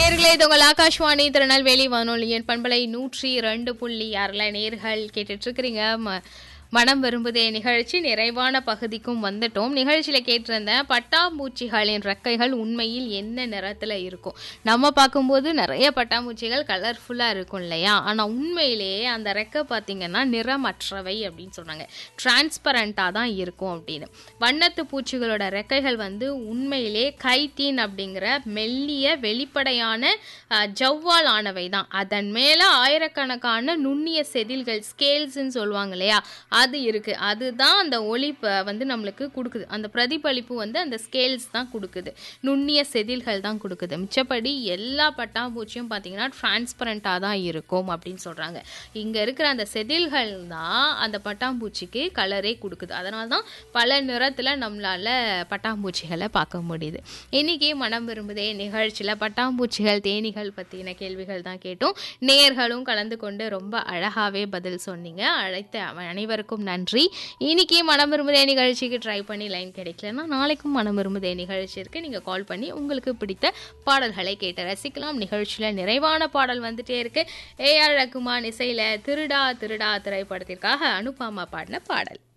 நேர்களே இது உங்கள் ஆகாஷ்வாணி திருநெல்வேலி வானொலியின் பண்பலை நூற்றி ரெண்டு புள்ளி ஆறுல நேர்கள் கேட்டுட்டு இருக்கிறீங்க ம- மனம் விரும்புதே நிகழ்ச்சி நிறைவான பகுதிக்கும் வந்துட்டோம் நிகழ்ச்சியில கேட்டிருந்தேன் பட்டாம்பூச்சிகளின் ரெக்கைகள் உண்மையில் என்ன நிறத்துல இருக்கும் நம்ம பார்க்கும்போது நிறைய பட்டாம்பூச்சிகள் கலர்ஃபுல்லா இருக்கும் இல்லையா ஆனா உண்மையிலேயே அந்த ரெக்கை பார்த்தீங்கன்னா நிறமற்றவை அப்படின்னு சொன்னாங்க டிரான்ஸ்பரண்டாக தான் இருக்கும் அப்படின்னு வண்ணத்து பூச்சிகளோட ரெக்கைகள் வந்து உண்மையிலே கைத்தீன் அப்படிங்கிற மெல்லிய வெளிப்படையான அஹ், ஜவ்வால் ஆனவை தான் அதன் மேல ஆயிரக்கணக்கான நுண்ணிய செதில்கள் ஸ்கேல்ஸ்ன்னு சொல்லுவாங்க இல்லையா அது இருக்கு அதுதான் அந்த ஒளி ப- வந்து நம்மளுக்கு கொடுக்குது அந்த பிரதிபலிப்பு வந்து அந்த ஸ்கேல்ஸ் தான் கொடுக்குது நுண்ணிய செதில்கள் தான் கொடுக்குது மிச்சப்படி எல்லா பட்டாம்பூச்சியும் பார்த்தீங்கன்னா டிரான்ஸ்பரண்ட்டாக தான் இருக்கும் அப்படின்னு சொல்றாங்க இங்க இருக்கிற அந்த செதில்கள் தான் அந்த பட்டாம்பூச்சிக்கு கலரே கொடுக்குது அதனால தான் பல நிறத்துல நம்மளால பட்டாம்பூச்சிகளை பார்க்க முடியுது இன்னைக்கு மனம் விரும்புதே நிகழ்ச்சியில பட்டாம்பூச்சிகள் தேனீகள் பத்தின கேள்விகள் தான் கேட்டோம் நேர்களும் கலந்து கொண்டு ரொம்ப அழகாவே பதில் சொன்னீங்க அழைத்த அவ- அனைவருக்கும் நன்றி இன்னைக்கு மனம் விரும்புதே நிகழ்ச்சிக்கு ட்ரை பண்ணி லைன் கிடைக்கலன்னா நாளைக்கும் மனம் விரும்புதே நிகழ்ச்சி இருக்கு நீங்க கால் பண்ணி உங்களுக்கு பிடித்த பாடல்களை கேட்டு ரசிக்கலாம் நிகழ்ச்சியில நிறைவான பாடல் வந்துட்டே இருக்கு ஏஆர் ரகுமான் இசையில திருடா திருடா திரைப்படத்திற்காக அனுபாமா பாடின பாடல்